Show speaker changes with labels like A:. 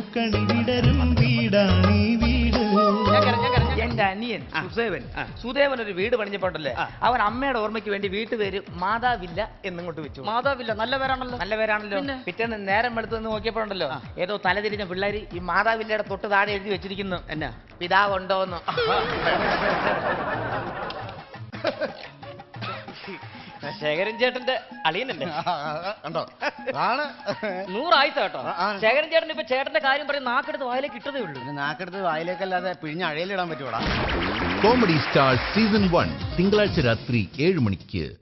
A: പൂക്കണി വിടരും വീടാണീ വീട്
B: ഞാൻ കര- ഞാൻ കര- ഞാൻ-
C: എന്റെ അനിയൻ
B: ആ.
C: സുദേവൻ
B: ആ.
C: സുദേവൻ ഒരു വീട് പണിഞ്ഞപ്പോണ്ടല്ലേ
B: ആ.
C: അവൻ അമ്മയുടെ ഓർമ്മയ്ക്ക് വേണ്ടി വീട്ടുപേര് മാതാവില്ല എന്നിങ്ങോട്ട് വെച്ചു
B: മാതാവില്ല നല്ല പേരാണല്ലോ
C: നല്ല പേരാണല്ലോ
B: പിന്നെ?
C: പിറ്റേന്ന് നേരം എടുത്ത് നിന്ന് നോക്കിയപ്പോണ്ടല്ലോ
B: ആ.
C: ഏതോ തലതിരിഞ്ഞ പിള്ളേര് ഈ മാതാവില്ലയുടെ തൊട്ട് താഴെ എഴുതി വെച്ചിരിക്കുന്നു
B: എന്നാ
C: പിതാവുണ്ടോന്ന്
B: ശേഖരൻ ചേട്ടന്റെ അളിയനല്ലേ
D: കണ്ടോ ആണ്
B: നൂറായിത്ത കേട്ടോ
D: ആ, ആ.
B: ശേഖരൻ ചേട്ടൻ ഇപ്പൊ ചേട്ടന്റെ കാര്യം പറയും നാക്കെടുത്ത് വായിലേക്ക് ഇട്ടതേ ഉള്ളൂ
D: പിന്നെ നാക്കെടുത്ത് വായിലേക്കല്ലാതെ പിഴിഞ്ഞ് അഴയിലിടാൻ പറ്റൂടാ
E: കോമഡി സ്റ്റാർ സീസൺ വൺ തിങ്കളാഴ്ച രാത്രി ഏഴ് മണിക്ക്